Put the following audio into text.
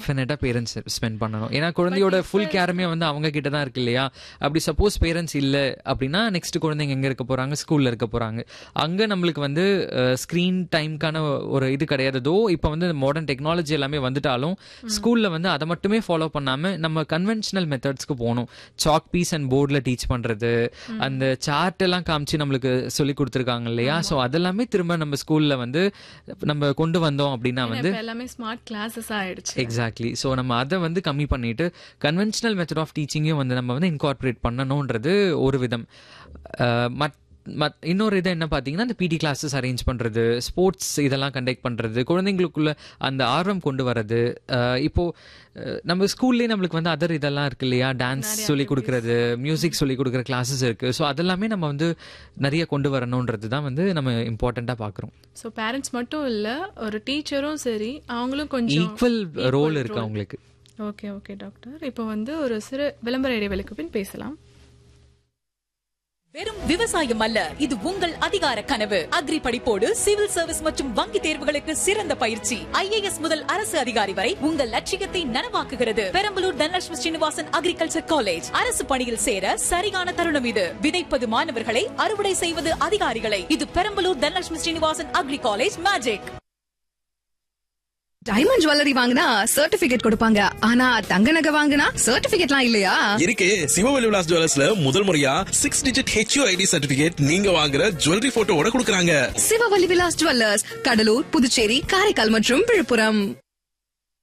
டெஃபினட்டா parents spend பண்ணணும் ஏன்னா குழந்தையோட ஃபுல் கேருமே வந்து அவங்க கிட்ட தான் இருக்கு இல்லையா அப்படி சப்போஸ் பேரண்ட்ஸ் இல்ல அப்படின்னா நெக்ஸ்ட் குழந்தைங்க எங்க இருக்க போறாங்க ஸ்கூல்ல இருக்க போறாங்க அங்க நம்மளுக்கு வந்து ஸ்கிரீன் டைம்க்கான ஒரு இது கிடையாது தோ இப்போ வந்து மாடர்ன் டெக்னாலஜி எல்லாமே வந்துட்டாலும் ஸ்கூல்ல வந்து அதை மட்டுமே ஃபாலோ பண்ணாம நம்ம கன்வென்ஷனல் மெத்தட்ஸ்க்கு போகணும் சாக் பீஸ் அண்ட் போர்டில் டீச் பண்றது அந்த சார்ட் எல்லாம் காமிச்சு நம்மளுக்கு சொல்லி கொடுத்துருக்காங்க இல்லையா ஸோ அதெல்லாமே திரும்ப நம்ம ஸ்கூல்ல வந்து நம்ம கொண்டு வந்தோம் அப்படின்னா வந்து இப்ப எல்லாமே ஸ்மார்ட் கிளாஸஸ் ஆயிடுச்சு எக்ஸாக்ட்லி ஸோ நம்ம அதை வந்து கம்மி பண்ணிட்டு கன்வென்ஷனல் மெத்தட் ஆஃப் டீச்சிங்கையும் வந்து நம்ம வந்து இன்கார்பரேட் பண்ணணுன்றது ஒரு விதம் அஹ் மத் மத் இன்னொரு இது என்ன பார்த்தீங்கன்னா இந்த பிடி கிளாஸஸ் அரேஞ்ச் பண்ணுறது ஸ்போர்ட்ஸ் இதெல்லாம் கண்டக்ட் பண்ணுறது குழந்தைங்களுக்குள்ள அந்த ஆர்வம் கொண்டு வர்றது அஹ் இப்போ அஹ் நம்ம ஸ்கூல்லேயே நம்மளுக்கு வந்து அதர் இதெல்லாம் இருக்கு இல்லையா டான்ஸ் சொல்லி கொடுக்கறது மியூசிக் சொல்லி கொடுக்குற கிளாஸஸ் இருக்குது ஸோ அதெல்லாமே நம்ம வந்து நிறைய கொண்டு வரணுன்றது தான் வந்து நம்ம இம்பார்ட்டண்ட்டாக பார்க்குறோம் ஸோ பேரண்ட்ஸ் மட்டும் இல்ல ஒரு டீச்சரும் சரி அவங்களும் கொஞ்சம் ஈக்குவல் ரோல் இருக்கு அவங்களுக்கு ஓகே ஓகே டாக்டர் இப்போ வந்து ஒரு சிறு விளம்பர இடைவெளிக்கு பின் பேசலாம் வெறும் விவசாயம் அல்ல இது உங்கள் அதிகார கனவு அக்ரி படிப்போடு சிவில் சர்வீஸ் மற்றும் வங்கி தேர்வுகளுக்கு சிறந்த பயிற்சி ஐஏஎஸ் முதல் அரசு அதிகாரி வரை உங்கள் லட்சியத்தை நனவாக்குகிறது பெரம்பலூர் தனலட்சுமி ஸ்ரீனிவாசன் அக்ரிகல்ச்சர் காலேஜ் அரசு பணியில் சேர சரியான தருணம் இது விதைப்பது மாணவர்களை அறுவடை செய்வது அதிகாரிகளை இது Perambalur Dhanalakshmi Srinivasan agri college magic diamond jewellery வாங்கினா சர்டிபிகேட் கொடுப்பாங்க ஆனா தங்க நகை வாங்கினா சர்டிபிகேட்லாம் இல்லையா இருக்கு சிவவெளி விலாஸ் ஜுவல்லர்ஸ்ல முதல் முறையா six digit HU ID certificate நீங்க வாங்குற ஜுவல்லரி போட்டோவோட கொடுக்கறாங்க சிவவல்லி விலாஸ் ஜுவல்லர்ஸ் கடலூர் புதுச்சேரி காரைக்கால் மற்றும் விழுப்புரம்